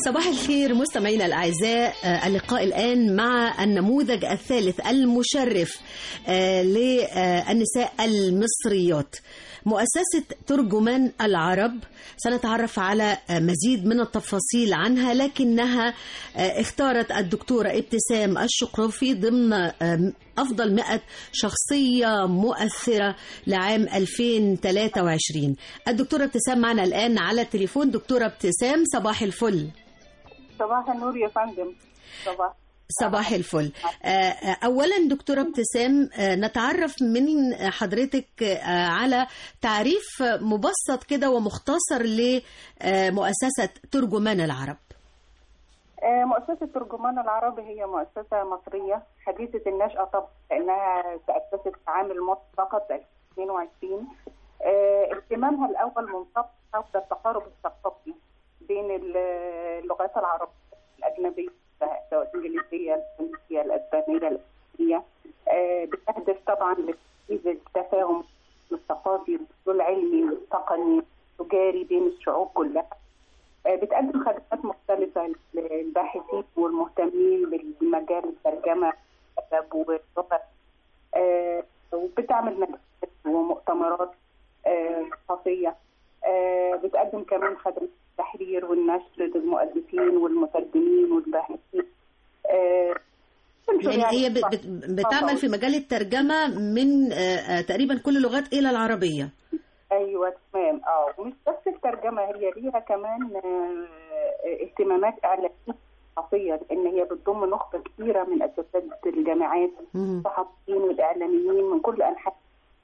صباح الخير مستمعينا الاعزاء آه، اللقاء الان مع النموذج الثالث المشرف آه، للنساء المصريات مؤسسة ترجمان العرب سنتعرف على آه، مزيد من التفاصيل عنها لكنها آه، اختارت الدكتورة ابتسام الشقرفي ضمن آه، أفضل 100 شخصية مؤثرة لعام 2023 الدكتورة ابتسام معنا الآن على التليفون دكتورة ابتسام صباح الفل صباح النور يا فندم صباح صباح الفل آه، آه، أولا دكتورة ابتسام آه، نتعرف من حضرتك آه، على تعريف مبسط كده ومختصر لمؤسسة ترجمان العرب آه، مؤسسة ترجمان العرب هي مؤسسة مصرية حديثة النشأة طبعا لأنها تأسست في عام الماضي فقط 2022 آه، اهتمامها الأول منطبق حول التقارب الثقافي بين ال- اللغات العربية الأجنبية سواء الإنجليزية الفرنسية الأسبانية الإسبانية آه، بتهدف طبعا لتعزيز التفاهم الثقافي والعلمي والتقني والتجاري بين الشعوب كلها آه، بتقدم خدمات مختلفة للباحثين والمهتمين بمجال الترجمة والأدب واللغة آه، وبتعمل ندوات ومؤتمرات آه، ثقافية آه، بتقدم كمان خدمات التحرير والنشر للمؤلفين والمترجمين والباحثين آه، تنشر يعني هي بت- بت- بتعمل في مجال الترجمة من آه، آه، تقريبا كل اللغات إلى العربية ايوه تمام اه ومش بس الترجمه هي ليها كمان آه، اهتمامات اعلاميه صحفيه لان هي بتضم نخبه كبيره من اساتذه الجامعات مم. الصحفيين والاعلاميين من كل انحاء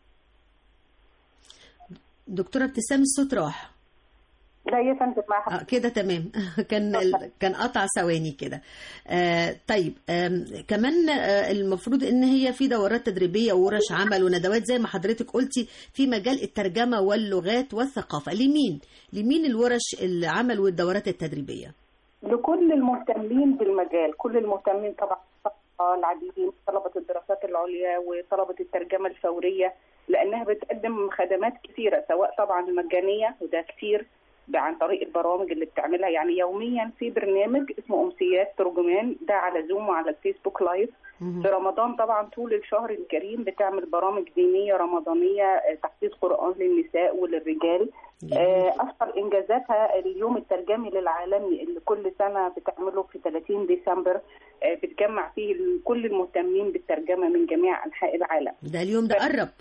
دكتورة ابتسام الصوت راح لا يا فندم مع آه كده تمام كان ال... كان قطع ثواني كده آه طيب آم، كمان آه المفروض ان هي في دورات تدريبيه وورش عمل وندوات زي ما حضرتك قلتي في مجال الترجمه واللغات والثقافه لمين لمين الورش العمل والدورات التدريبيه لكل المهتمين بالمجال كل المهتمين طبعا الطلبة العاديين طلبة الدراسات العليا وطلبة الترجمة الفورية لأنها بتقدم خدمات كثيرة سواء طبعا مجانية وده كتير ده عن طريق البرامج اللي بتعملها يعني يوميا في برنامج اسمه أمسيات ترجمان ده على زوم وعلى الفيسبوك لايف مهم. في رمضان طبعا طول الشهر الكريم بتعمل برامج دينية رمضانية آه، تحفيظ قرآن للنساء وللرجال آه، أشهر إنجازاتها اليوم الترجمي للعالمي اللي كل سنة بتعمله في 30 ديسمبر آه، بتجمع فيه ال- كل المهتمين بالترجمة من جميع أنحاء العالم ده اليوم ده قرب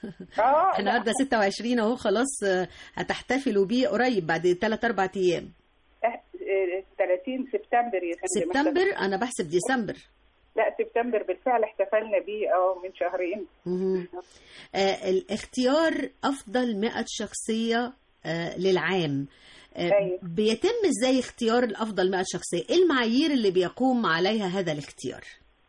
اه احنا النهارده 26 اهو خلاص آه، هتحتفلوا بيه قريب بعد 3 4 ايام آه، آه، 30 سبتمبر يا فندم سبتمبر انا بحسب ديسمبر لا سبتمبر بالفعل احتفلنا بيه اه من شهرين مهم. آه الاختيار افضل 100 شخصيه آه للعام آه أيوة. بيتم ازاي اختيار الافضل 100 شخصيه ايه المعايير اللي بيقوم عليها هذا الاختيار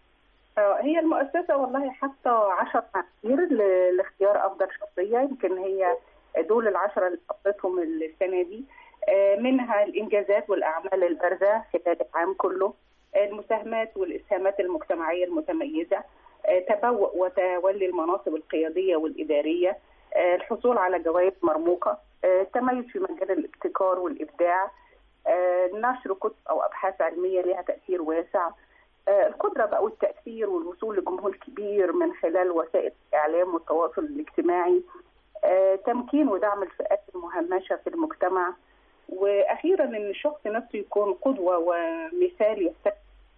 آه، هي المؤسسة والله حاطة 10 معايير ل- لاختيار أفضل شخصية يمكن هي دول العشرة اللي حطيتهم السنة دي آه، منها الإنجازات والأعمال البارزة خلال العام كله آه، المساهمات والإسهامات المجتمعية المتميزة آه، تبوء وتولي المناصب القيادية والإدارية آه، الحصول على جوائز مرموقة آه، التميز في مجال الابتكار والإبداع آه، نشر كتب أو أبحاث علمية لها تأثير واسع آه، القدرة بقى والتأثير والوصول لجمهور كبير من خلال وسائل الإعلام والتواصل الاجتماعي آه، تمكين ودعم الفئات المهمشة في المجتمع وأخيرا أن الشخص نفسه يكون قدوة ومثال يستفيد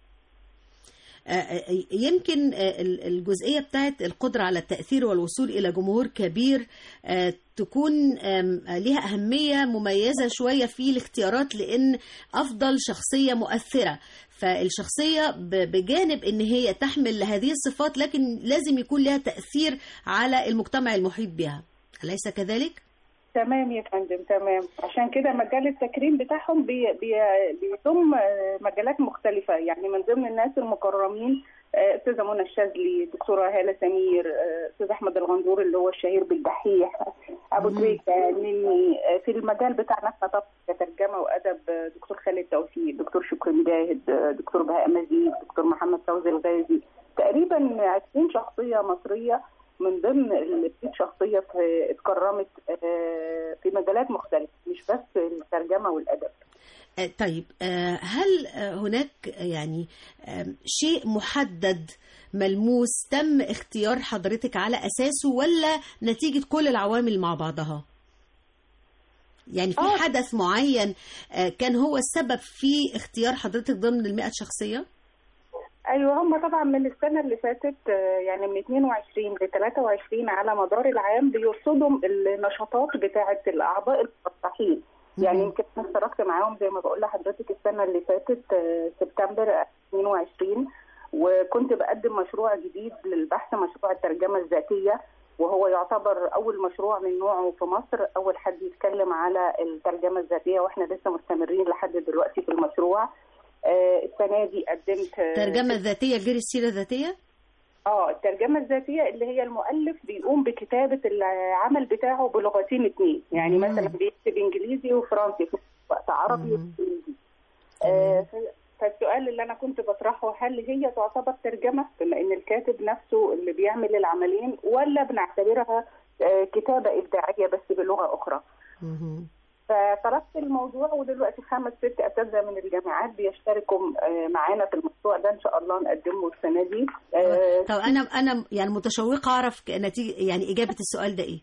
آه، آه، يمكن آه، ال- الجزئيه بتاعت القدره على التاثير والوصول الى جمهور كبير آه، تكون آم، آه، ليها اهميه مميزه شويه في الاختيارات لان افضل شخصيه مؤثره فالشخصيه ب- بجانب ان هي تحمل هذه الصفات لكن لازم يكون لها تاثير على المجتمع المحيط بها اليس كذلك تمام يا فندم تمام عشان كده مجال التكريم بتاعهم بي بي بيضم آه، مجالات مختلفة يعني من ضمن الناس المكرمين آه، أستاذة منى الشاذلي دكتورة هالة سمير آه، أستاذ أحمد الغندور اللي هو الشهير بالدحيح أبو مم. تريكة نني آه، في المجال بتاعنا احنا طبعا كترجمة وأدب آه، دكتور خالد توفيق دكتور شكري مجاهد آه، دكتور بهاء مزيد دكتور محمد فوزي الغازي تقريبا 20 شخصية مصرية من ضمن ال 100 شخصيه في اتكرمت آه، في مجالات مختلفه مش بس الترجمه والادب آه، طيب آه، هل آه، هناك يعني آم، شيء محدد ملموس تم اختيار حضرتك على أساسه ولا نتيجة كل العوامل مع بعضها؟ يعني في آه. حدث معين آه، كان هو السبب في اختيار حضرتك ضمن المئة شخصية؟ ايوه هم طبعا من السنه اللي فاتت آه، يعني من 22 ل 23 على مدار العام بيرصدوا النشاطات بتاعه الاعضاء المرشحين يعني مم. يمكن انا اشتركت معاهم زي ما بقول لحضرتك السنه اللي فاتت آه، سبتمبر 22 وكنت بقدم مشروع جديد للبحث مشروع الترجمه الذاتيه وهو يعتبر اول مشروع من نوعه في مصر اول حد يتكلم على الترجمه الذاتيه واحنا لسه مستمرين لحد دلوقتي في المشروع آه، السنه دي قدمت آه، ترجمة ذاتية غير السيرة الذاتية؟ اه الترجمه الذاتيه اللي هي المؤلف بيقوم بكتابه العمل بتاعه بلغتين اتنين يعني مم. مثلا بيكتب انجليزي وفرنسي في نفس الوقت عربي مم. وانجليزي آه ف- فالسؤال اللي انا كنت بطرحه هل هي تعتبر ترجمه بما ان الكاتب نفسه اللي بيعمل العملين ولا بنعتبرها آه كتابه ابداعيه بس بلغه اخرى مهم. فطرحت الموضوع ودلوقتي خمس ست اساتذه من الجامعات بيشتركوا آه، معانا في المشروع ده ان شاء الله نقدمه السنه دي آه، طب أنا أنا يعني متشوقة أعرف ك- نتيجة يعني إجابة السؤال ده إيه؟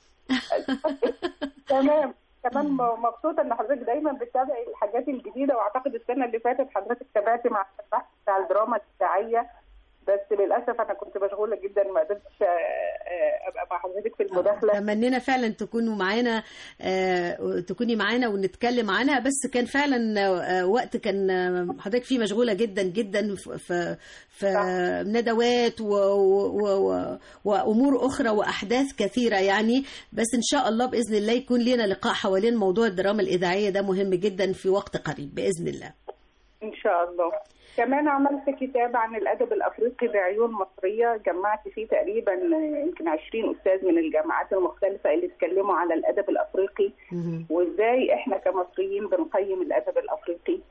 تمام كمان م- مبسوطه ان حضرتك دايما بتتابعي الحاجات الجديده واعتقد السنه اللي فاتت حضرتك تابعتي مع البحث بتاع الدراما الابداعيه بس للاسف انا كنت مشغوله جدا ما قدرتش آه، آه، ابقى مع حضرتك في المداخله تمنينا فعلا تكونوا معانا آه، تكوني معانا ونتكلم عنها بس كان فعلا آه، وقت كان آه، حضرتك فيه مشغوله جدا جدا في في, في ندوات و- و- و- وامور اخرى واحداث كثيره يعني بس ان شاء الله باذن الله يكون لنا لقاء حوالين موضوع الدراما الاذاعيه ده مهم جدا في وقت قريب باذن الله ان شاء الله كمان عملت كتاب عن الادب الافريقي بعيون مصريه جمعت فيه تقريبا آه، يمكن 20 استاذ من الجامعات المختلفه اللي اتكلموا على الادب الافريقي مهم. وازاي احنا كمصريين بنقيم الادب الافريقي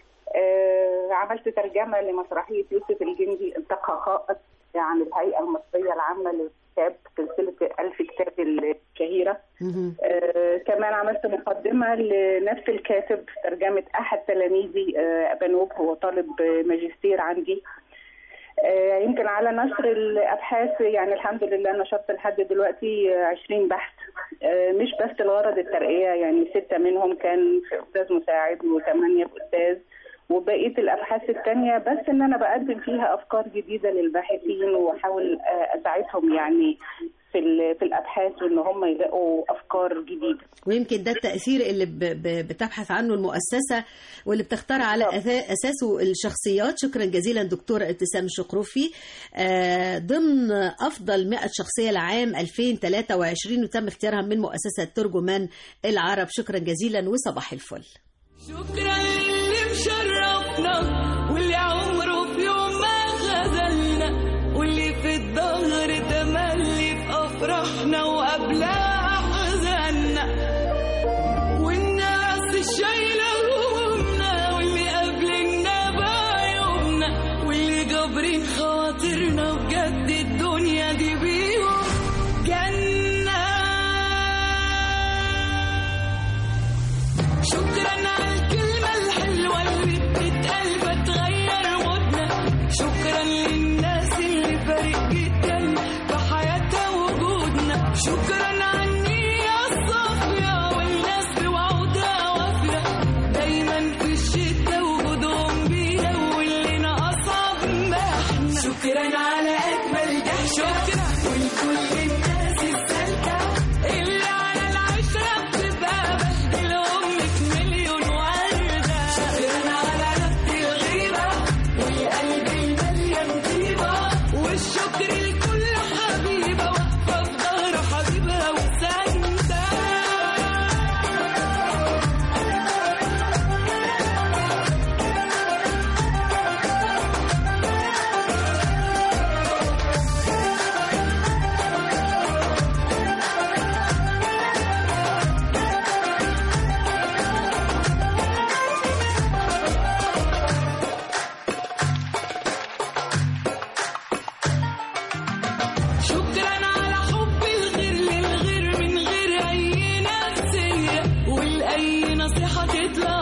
آه عملت ترجمه لمسرحيه يوسف الجندي التقى خائط عن الهيئه المصريه العامه للكتاب سلسله الف كتاب الشهيره مهم. آه كمان عملت مقدمه لنفس الكاتب ترجمه احد تلاميذي آه بنوب هو طالب آه، ماجستير عندي آه، يمكن على نشر الابحاث يعني الحمد لله نشرت لحد دلوقتي آه، 20 بحث آه، مش بس الغرض الترقيه يعني سته منهم كان في استاذ مساعد وثمانيه في استاذ وبقيه الابحاث الثانيه بس ان انا بقدم فيها افكار جديده للباحثين واحاول آه، اساعدهم يعني في ال- في الابحاث وان هم يلاقوا افكار جديده ويمكن ده التأثير اللي ب- ب- بتبحث عنه المؤسسة واللي بتختار على أثا- أساسه الشخصيات شكرا جزيلا دكتورة ابتسام الشقروفي آه، ضمن أفضل 100 شخصية لعام 2023 وتم اختيارها من مؤسسة ترجمان العرب شكرا جزيلا وصباح الفل شكرا للي مشرفنا واللي عمره في يوم ما خذلنا واللي في الظهر تملي في افراحنا وقبلها احزاننا والناس الشايله همومنا واللي قابلنا بعيوبنا واللي جابرين خاطرنا بجد الدنيا دي بيهم جنه شكرا على الكلمة الحلوة اللي بتتقال بتغير مودنا شكرا للناس اللي فارق جدا في حياتها وجودنا شكرا على النية الصافية والناس بوعودها وافية دايما في الشدة وجودهم بيهون لنا أصعب ما احنا شكرا على أجمل ضحكة شكرا ولكل الناس السالكة اللي على العشرة بتبقى بهدلهم في مليون وردة شكرا على ربط الغيبة والقلب المليان طيبة والشكر لكل حبيبة واقفة في ظهر حبيبها وساندة شكرا على حب الغير للغير من غير اي نفسية والاي نصيحة تطلع